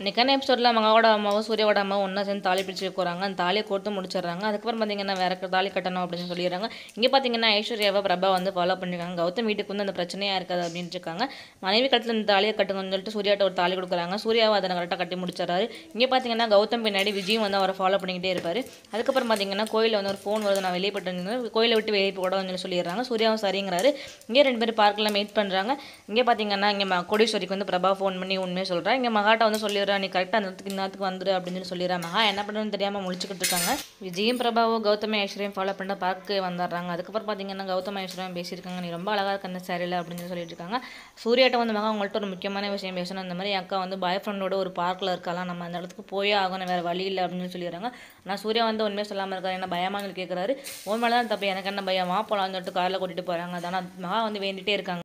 இன்னைக்கான எபிசோடில் மகாவோட அம்மாவும் சூர்யாவோட அம்மாவும் ஒன்றா சேர்ந்து தாலி பிடிச்சி போகிறாங்க அந்த தாலியை கோர்த்து முடிச்சிடுறாங்க அதுக்கப்புறம் பார்த்தீங்கன்னா வேற ஒரு தாலி கட்டணும் அப்படின்னு சொல்லிடுறாங்க இங்கே பார்த்தீங்கன்னா ஐஸ்வர்யாவை பிரபா வந்து ஃபாலோ பண்ணிருக்காங்க கௌதம் வீட்டுக்கு வந்து அந்த பிரச்சனையாக இருக்காது அப்படின்ட்டு இருக்காங்க மனைவி கட்டத்தில் இந்த தாலியை கட்டுங்கன்னு சொல்லிட்டு சூர்யாட்ட ஒரு தாலி கொடுக்குறாங்க சூர்யாவை அதை கரெக்டாக கட்டி முடிச்சிடறாரு இங்கே பார்த்தீங்கன்னா கௌதம் பின்னாடி விஜயும் வந்து அவரை ஃபாலோ பண்ணிக்கிட்டே இருப்பார் அதுக்கப்புறம் பார்த்தீங்கன்னா கோயிலில் வந்து ஒரு ஃபோன் வருது நான் வெளியே போயிட்டு இருந்தேன் கோயிலை விட்டு வெளியே போகக்கூடாதுன்னு சொல்லி சொல்லிடுறாங்க சூர்யாவும் சரிங்கிறாரு இங்கே ரெண்டு பேரும் பார்க்கில் மீட் பண்ணுறாங்க இங்கே பார்த்தீங்கன்னா இங்கே ம கோடீஸ்வரிக்கு வந்து பிரபா ஃபோன் பண்ணி உண்மையை சொல்கிறா இங்கே மகாட்ட வந்து சொல்லிடுறா நீ கரெக்டாக அந்த இடத்துக்கு இன்னத்துக்கு வந்துரு அப்படின்னு சொல்லி சொல்லிடுறா மகா என்ன பண்ணுறதுன்னு தெரியாமல் முழிச்சுக்கிட்டு இருக்காங்க விஜயும் பிரபாவோ கௌதம ஐஸ்வர்யம் ஃபாலோ பண்ண பார்க்க வந்துடுறாங்க அதுக்கப்புறம் பார்த்தீங்கன்னா கௌதம ஐஸ்வர்யம் பேசியிருக்காங்க நீ ரொம்ப அழகாக இருக்க அந்த சேரியில் அப்படின்னு சொல்லி சொல்லிட்டு இருக்காங்க சூர்யாட்ட வந்து மகா உங்கள்கிட்ட ஒரு முக்கியமான விஷயம் பேசணும் இந்த மாதிரி என் அக்கா வந்து பாய் ஃப்ரெண்டோட ஒரு பார்க்கில் இருக்கலாம் நம்ம அந்த இடத்துக்கு போயே ஆகணும் வேறு வழி இல்லை அப்படின்னு சொல்லி சொல்லிடுறாங்க நான் சூர்யா வந்து உண்மையாக சொல்லாமல் இருக்காரு என்ன பயமான்னு கேட்குறாரு உன் மேலே தான் தப்பு எனக்கு என்ன பயம் வா போலாம்னு சொல்லிட்டு காரில் கூட்டிகிட்டு போகிறாங்க ஆனால் மகா வந்து வேண்டிகிட்டே இருக்காங்க